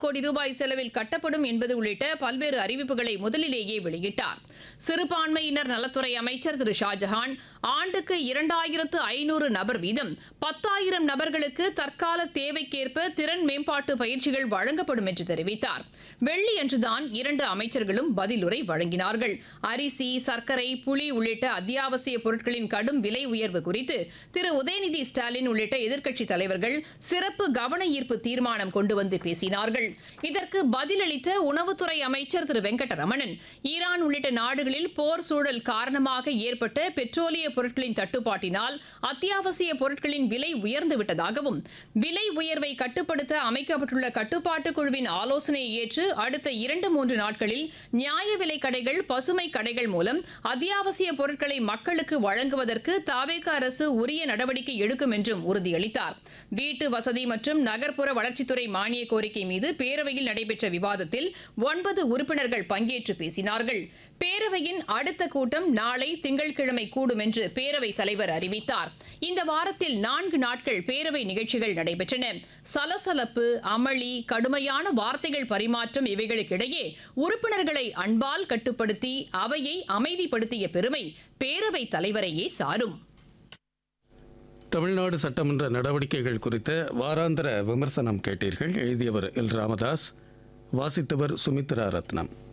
கோடி ரூபாய் செலவில் கட்டப்படும் என்பது உள்ளிட்ட பல்வேறு அறிவிப்புகளை முதலிலேயே வெளியிட்டார் சிறுபான்மையினர் நலத்துறை அமைச்சர் திரு ஷாஜஹான் ஆண்டுக்கு இரண்டாயிரத்து ஐநூறு நபர் வீதம் பத்தாயிரம் நபர்களுக்கு தற்கால தேவைக்கேற்ப திறன் மேம்பாட்டு பயிற்சிகள் வழங்கப்படும் என்று தெரிவித்தார் வெள்ளி அன்றுதான் இரண்டு அமைச்சர்களும் பதிலுரை வழங்கினார்கள் அரிசி சர்க்கரை புளி உள்ளிட்ட அத்தியாவசிய பொருட்களின் கடும் விலை உயர்வு குறித்து திரு உதயநிதி ஸ்டாலின் உள்ளிட்ட எதிர்க்கட்சித் தலைவர்கள் சிறப்பு கவன ஈர்ப்பு தீர்மானம் கொண்டு வந்து பேசினார்கள் இதற்கு பதிலளித்த உணவுத்துறை அமைச்சர் திரு வெங்கடரமணன் ஈரான் உள்ளிட்ட நாடுகளில் போர் சூழல் காரணமாக ஏற்பட்ட பெட்ரோலிய பொருட்களின் தட்டுப்பாட்டினால் அத்தியாவசிய பொருட்களின் விலை உயர்ந்து விட்டதாகவும் விலை உயர்வை கட்டுப்படுத்த அமைக்கப்பட்டுள்ள கட்டுப்பாட்டுக் குழுவின் ஆலோசனையை ஏற்று அடுத்த இரண்டு மூன்று நாட்களில் நியாய விலை கடைகள் பசுமை கடைகள் மூலம் அத்தியாவசிய பொருட்களை மக்களுக்கு வழங்குவதற்கு தாவேக அரசு உரிய நடவடிக்கை எடுக்கும் என்றும் உறுதியளித்தார் வீட்டு வசதி மற்றும் நகர்ப்புற வளர்ச்சித்துறை மானிய கோரிக்கை மீது பேரவையில் நடைபெற்ற விவாதத்தில் ஒன்பது உறுப்பினர்கள் பங்கேற்று பேசினார்கள் பேரவையின் அடுத்த கூட்டம் நாளை திங்கட்கிழமை கூடும் என்று பேரவைத் தலைவர் அறிவித்தார் இந்த வாரத்தில் நான்கு நாட்கள் பேரவை நிகழ்ச்சிகள் நடைபெற்றன சலசலப்பு அமளி கடுமையான வார்த்தைகள் பரிமாற்றம் இவைகளுக்கிடையே உறுப்பினர்களை அன்பால் கட்டுப்படுத்தி அவையை அமைதிப்படுத்திய பெருமை பேரவைத் தலைவரையே சாரும் தமிழ்நாடு சட்டமன்ற நடவடிக்கைகள் குறித்த வாராந்திர விமர்சனம் கேட்டீர்கள் எழுதியவர் எல் ராமதாஸ் வாசித்தவர் சுமித்ரா ரத்னம்